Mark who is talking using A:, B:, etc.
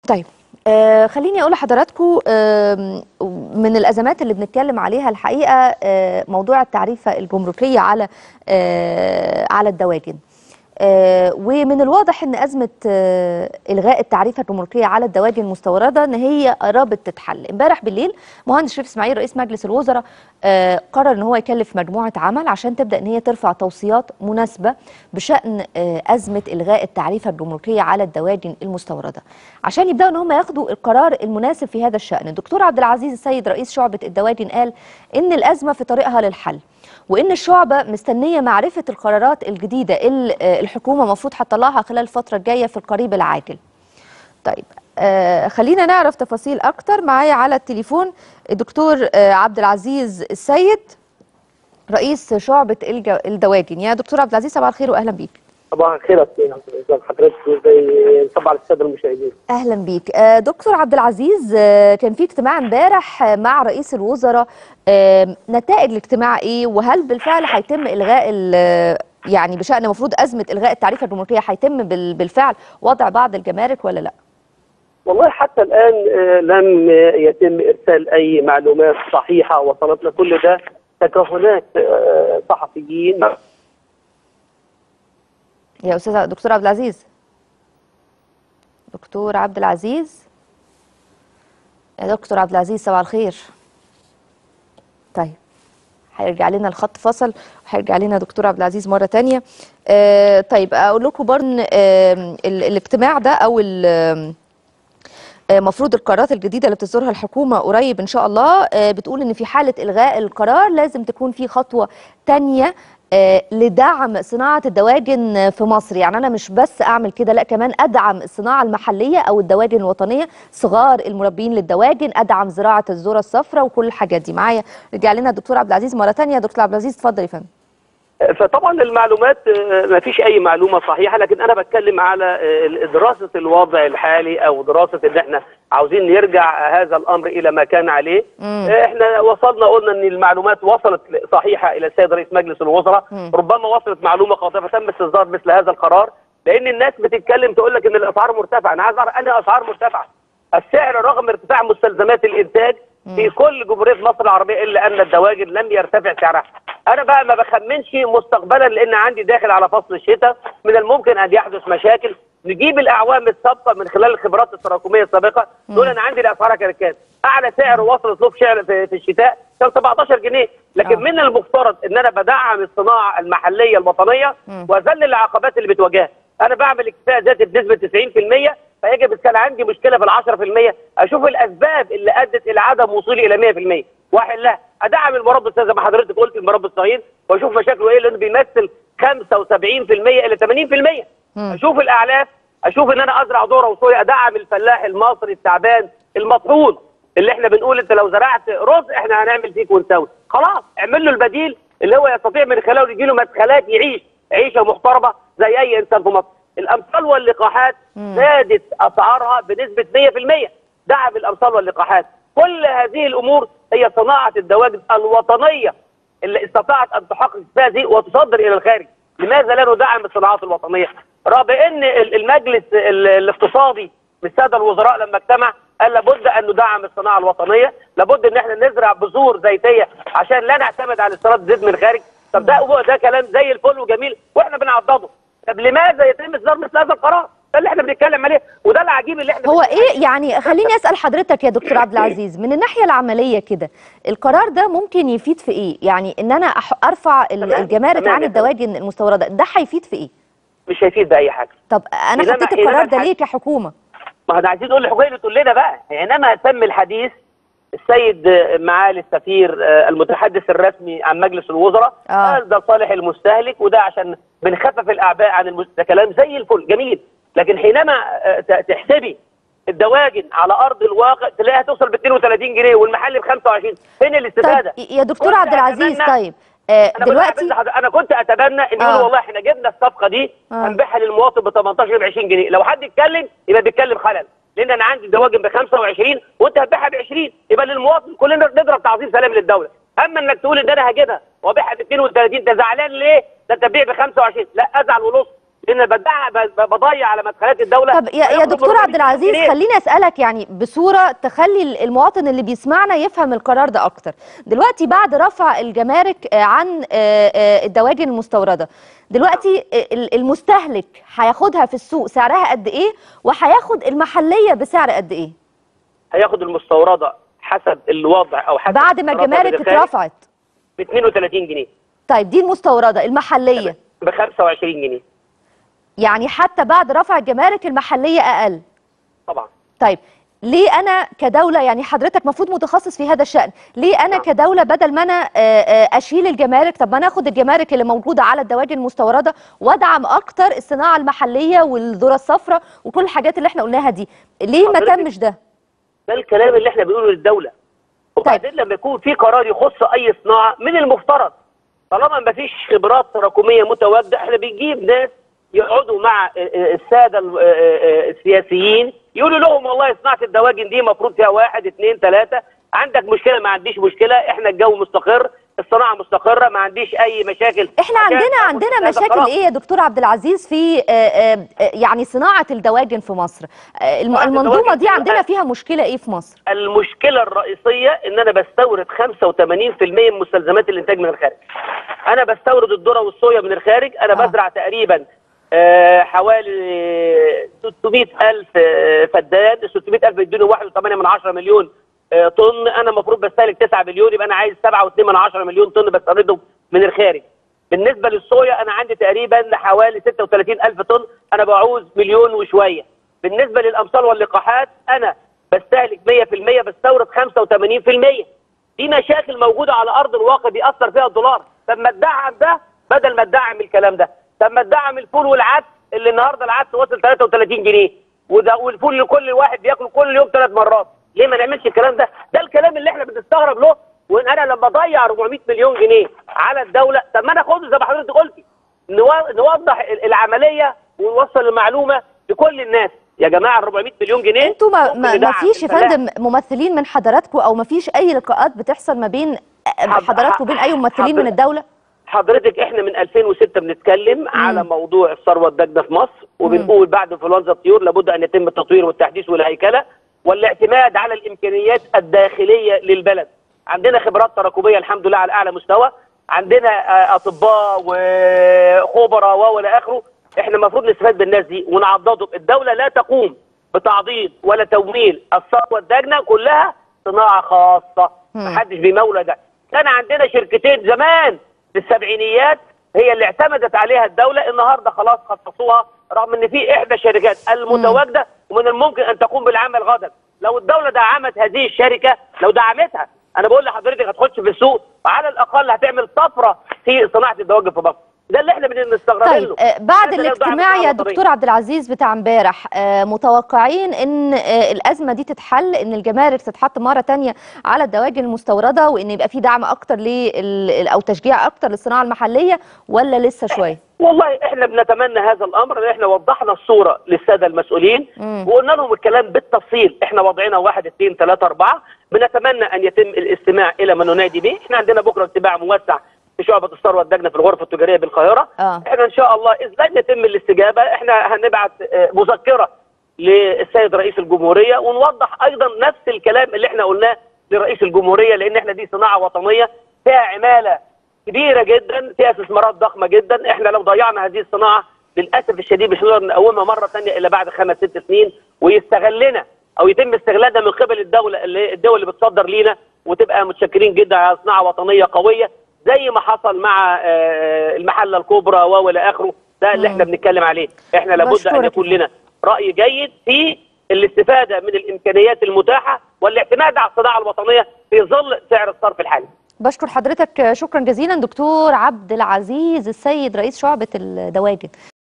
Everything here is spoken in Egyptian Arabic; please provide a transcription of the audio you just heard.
A: طيب آه خليني اقول لحضراتكم آه من الازمات اللي بنتكلم عليها الحقيقه آه موضوع التعريفه الجمركيه على آه على الدواجن آه ومن الواضح ان ازمه آه الغاء التعريفه الجمركيه على الدواجن المستورده ان هي قربت تتحل امبارح بالليل مهندس شريف اسماعيل رئيس مجلس الوزراء آه قرر ان هو يكلف مجموعه عمل عشان تبدا ان هي ترفع توصيات مناسبه بشان آه ازمه الغاء التعريفه الجمركيه على الدواجن المستورده عشان يبداوا ان هم ياخدوا القرار المناسب في هذا الشان الدكتور عبد العزيز السيد رئيس شعبه الدواجن قال ان الازمه في طريقها للحل وان الشعبه مستنيه معرفه القرارات الجديده اللي الحكومه المفروض هتطلعها خلال الفتره الجايه في القريب العاجل. طيب آه خلينا نعرف تفاصيل اكتر معايا على التليفون الدكتور آه عبد العزيز السيد رئيس شعبه الدواجن يا دكتور عبد العزيز صباح الخير واهلا بيك.
B: صباح الخير ازي حضرتك وزي طبعا الساده المشاهدين
A: اهلا بيك آه دكتور عبد العزيز آه كان في اجتماع امبارح آه مع رئيس الوزراء نتائج الاجتماع ايه وهل بالفعل هيتم الغاء يعني بشان المفروض ازمه الغاء التعريفه الجمركيه هيتم بالفعل وضع بعض الجمارك ولا لا؟
B: والله حتى الان لم يتم ارسال اي معلومات صحيحه وصلتنا كل ده تكهنات صحفيين
A: يا استاذ دكتور عبد العزيز دكتور عبد العزيز يا دكتور عبد العزيز صباح الخير طيب هيرجع لنا الخط فصل وهيرجع لنا دكتور عبد العزيز مره تانية آه طيب اقول لكم برضه آه الاجتماع ده او المفروض القرارات الجديده اللي بتصدرها الحكومه قريب ان شاء الله آه بتقول ان في حاله الغاء القرار لازم تكون في خطوه تانية آه لدعم صناعة الدواجن في مصر يعني أنا مش بس أعمل كده لا كمان أدعم الصناعة المحلية أو الدواجن الوطنية صغار المربين للدواجن أدعم زراعة الذرة الصفراء وكل الحاجات دي معايا رجع لنا الدكتور عبد العزيز مرة تانية دكتور عبد العزيز اتفضل يا فندم
B: فطبعا المعلومات ما فيش اي معلومه صحيحه لكن انا بتكلم على دراسه الوضع الحالي او دراسه ان احنا عاوزين نرجع هذا الامر الى ما كان عليه مم. احنا وصلنا قلنا ان المعلومات وصلت صحيحه الى السيد رئيس مجلس الوزراء مم. ربما وصلت معلومه خاطئه فتم استصدار مثل هذا القرار لان الناس بتتكلم تقول لك ان الاسعار مرتفعه انا عايز اعرف انهي اسعار مرتفعه السعر رغم ارتفاع مستلزمات الانتاج في كل جمهوريه مصر العربيه الا ان الدواجن لم يرتفع سعرها. انا بقى ما بخمنش مستقبلا لان عندي داخل على فصل الشتاء من الممكن ان يحدث مشاكل نجيب الاعوام السابقه من خلال الخبرات التراكميه السابقه نقول انا عندي الاسعار كانت كام؟ اعلى سعر وصلت له في في الشتاء كان 17 جنيه لكن أوه. من المفترض ان انا بدعم الصناعه المحليه الوطنيه واذلل العقبات اللي بتواجهها. انا بعمل اكتفاء ذاتي بنسبه 90% فيجب كان عندي مشكله في ال 10% اشوف الاسباب اللي ادت الى عدم وصولي الى 100% واحلها ادعم المربى زي ما حضرتك قلت المربى الصغير واشوف مشاكله ايه لانه بيمثل 75% الى 80% اشوف الاعلاف اشوف ان انا ازرع ذره وصويا ادعم الفلاح المصري التعبان المطحون اللي احنا بنقول انت لو زرعت رز احنا هنعمل فيك ونسوي خلاص اعمل له البديل اللي هو يستطيع من خلاله يجي له مدخلات يعيش عيشه محترمه زي اي انسان في مصر الامثال واللقاحات زادت اسعارها بنسبه 100% دعم الامثال واللقاحات كل هذه الامور هي صناعه الدواجن الوطنيه اللي استطاعت ان تحقق هذه وتصدر الى الخارج لماذا لا ندعم الصناعات الوطنيه رغم ان المجلس الاقتصادي من الساده الوزراء لما اجتمع قال لابد ان ندعم الصناعه الوطنيه لابد ان احنا نزرع بذور زيتيه عشان لا نعتمد على استيراد زيت من الخارج طب ده ده كلام زي الفل وجميل واحنا بنعضده طب لماذا يتم اصدار مثل هذا القرار؟ ده اللي احنا بنتكلم عليه وده العجيب اللي احنا
A: هو ايه يعني خليني اسال حضرتك يا دكتور عبد العزيز من الناحيه العمليه كده القرار ده ممكن يفيد في ايه؟ يعني ان انا ارفع الجمارك عن الدواجن المستورده ده هيفيد في ايه؟
B: مش هيفيد باي حاجه
A: طب انا حطيت القرار ده ليه كحكومه؟
B: ما احنا عايزين نقول للحكومه تقول لنا بقى حينما تم الحديث السيد معالي السفير المتحدث الرسمي عن مجلس الوزراء
A: آه.
B: قال ده صالح المستهلك وده عشان بنخفف الاعباء عن المست... ده كلام زي الفل جميل لكن حينما تحسبي الدواجن على ارض الواقع تلاقيها توصل ب 32 جنيه والمحل ب 25 فين الاستفاده؟
A: طيب يا دكتور عبد العزيز طيب آه
B: أنا
A: دلوقتي
B: انا كنت اتمنى ان يقولوا
A: آه.
B: والله احنا جبنا الصفقه دي
A: آه.
B: هنبيعها للمواطن ب 18 ب 20 جنيه لو حد اتكلم يبقى بيتكلم خلل لان انا عندي دواجن ب 25 وانت هتبيعها ب 20 يبقى للمواطن كلنا نضرب تعظيم سلام للدوله اما انك تقول ان انا هجيبها وابيعها ب 32 انت زعلان ليه؟ ده انت تبيع ب 25 لا ازعل ونص لان بدع ب- بضيع على مدخلات الدوله
A: طب يا, يا
B: هياخدوا
A: دكتور
B: 400
A: عبد العزيز
B: جنيه.
A: خليني اسالك يعني بصوره تخلي المواطن اللي بيسمعنا يفهم القرار ده اكتر دلوقتي بعد رفع الجمارك آه، عن آه، آه، الدواجن المستورده دلوقتي ال- المستهلك هياخدها في السوق سعرها قد ايه وهياخد المحليه بسعر قد ايه
B: هياخد المستورده حسب الوضع او حسب
A: بعد ما الجمارك اترفعت
B: ب 32 جنيه
A: طيب دي المستورده المحليه
B: ب 25 جنيه
A: يعني حتى بعد رفع الجمارك المحليه اقل
B: طبعا
A: طيب ليه انا كدوله يعني حضرتك المفروض متخصص في هذا الشان ليه انا
B: نعم.
A: كدوله بدل ما انا آه، آه، اشيل الجمارك طب ما انا اخد الجمارك اللي موجوده على الدواجن المستورده وادعم اكتر الصناعه المحليه والذره الصفراء وكل الحاجات اللي احنا قلناها دي ليه ما
B: حضرتك-
A: تمش ده
B: ده الكلام اللي احنا بنقوله للدوله وبعدين لما يكون في قرار يخص اي صناعه من المفترض طالما ما فيش خبرات تراكميه متواجده احنا بنجيب ناس يقعدوا مع اه، اه، الساده ال- اه، اه، السياسيين يقولوا لهم والله صناعه الدواجن دي مفروض فيها واحد اثنين ثلاثه عندك مشكله ما عنديش مشكله احنا الجو مستقر الصناعه مستقره ما عنديش اي مشاكل
A: احنا
B: عشان
A: عندنا
B: آخد
A: عندنا
B: هذا
A: مشاكل
B: القرار.
A: ايه يا دكتور عبد العزيز في آه، آه، آه، يعني صناعه الدواجن في مصر آه، الم-
B: صناعة
A: المنظومه
B: الدواجن
A: دي
B: في-
A: عندنا فيها مشكله ايه في مصر
B: المشكله الرئيسيه ان انا بستورد 85% من مستلزمات الانتاج من الخارج. انا بستورد الذره والصويا من الخارج، انا
A: آه.
B: بزرع تقريبا آه، حوالي 600 الف فدان، ال 600 الف يدوني 1.8 من 10 مليون آه، طن، انا المفروض بستهلك 9 مليون يبقى انا عايز 7.2 من 10 مليون طن بستوردهم من الخارج. بالنسبه للصويا انا عندي تقريبا حوالي 36 الف طن، انا بعوز مليون وشويه. بالنسبه للامصال واللقاحات انا بستهلك 100% بستورد 85% دي مشاكل موجوده على ارض الواقع بيأثر فيها الدولار طب ما تدعم ده بدل ما تدعم الكلام ده طب ما تدعم الفول والعدس اللي النهارده العدس وصل 33 جنيه وده والفول اللي كل واحد بياكله كل يوم ثلاث مرات ليه ما نعملش الكلام ده ده الكلام اللي احنا بنستغرب له وان انا لما اضيع 400 مليون جنيه على الدوله طب ما انا اخده زي ما حضرتك قلتي نوا- نوضح ال- العمليه ونوصل المعلومه لكل الناس يا جماعه ال 400 مليون جنيه
A: انتوا ما,
B: ممكن
A: ما, ما
B: ندعم
A: فيش يا
B: الفلاح.
A: فندم ممثلين من حضراتكم او ما فيش اي لقاءات بتحصل ما بين
B: حض-
A: حضراتكم وبين اي ممثلين من
B: حضر-
A: الدوله
B: حضرتك احنا من 2006 بنتكلم على موضوع الثروه الداجنه في مصر وبنقول بعد انفلونزا الطيور لابد ان يتم التطوير والتحديث والهيكله والاعتماد على الامكانيات الداخليه للبلد. عندنا خبرات تراكميه الحمد لله على اعلى مستوى، عندنا آه، اطباء وخبراء والى اخره، احنا المفروض نستفاد بالناس دي ونعضدهم، الدوله لا تقوم بتعضيد ولا تمويل الثروه الداجنه كلها صناعه خاصه،
A: مم.
B: محدش بيمول ده. كان عندنا شركتين زمان في السبعينيات هي اللي اعتمدت عليها الدوله النهارده خلاص خصصوها رغم ان في احدى الشركات المتواجده ومن الممكن ان تقوم بالعمل غدا لو الدوله دعمت هذه الشركه لو دعمتها انا بقول لحضرتك هتخش في السوق وعلى الاقل هتعمل طفره في صناعه الدواجن في مصر ده اللي احنا بنستغرب
A: طيب
B: له
A: آه، بعد
B: هذا لا يدعم
A: الاجتماع يا
B: الصناعة الوطنية.
A: دكتور عبد العزيز بتاع امبارح آه، متوقعين ان آه، الازمه دي تتحل ان الجمارك تتحط مره تانية على الدواجن المستورده وان يبقى في دعم اكتر لل او تشجيع اكتر للصناعه المحليه ولا لسه شويه
B: والله احنا بنتمنى هذا الامر لان احنا وضحنا الصوره للساده المسؤولين
A: مم.
B: وقلنا لهم الكلام بالتفصيل احنا وضعنا واحد اثنين ثلاثه اربعه بنتمنى ان يتم الاستماع الى ما ننادي به احنا عندنا بكره اجتماع موسع في شعبة الثروة الدجنة في الغرفة التجارية بالقاهرة
A: آه.
B: احنا ان شاء الله اذا لم يتم الاستجابة احنا هنبعت آه، مذكرة للسيد رئيس الجمهورية ونوضح ايضا نفس الكلام اللي احنا قلناه لرئيس الجمهورية لان احنا دي صناعة وطنية فيها عمالة كبيرة جدا فيها استثمارات ضخمة جدا احنا لو ضيعنا هذه الصناعة للاسف الشديد مش هنقدر نقومها مرة ثانية الا بعد خمس ست سنين ويستغلنا او يتم استغلالنا من قبل الدولة اللي الدول اللي بتصدر لينا وتبقى متشكرين جدا على صناعة وطنية قوية زي ما حصل مع آه، المحلة الكبرى والى اخره ده اللي
A: مم.
B: احنا بنتكلم عليه احنا لابد
A: بشكرك
B: ان يكون
A: يا
B: لنا رأي جيد في الاستفادة من الامكانيات المتاحة والاعتماد على الصناعة الوطنية في ظل سعر الصرف الحالي
A: بشكر حضرتك شكرا جزيلا دكتور عبد العزيز السيد رئيس شعبه الدواجن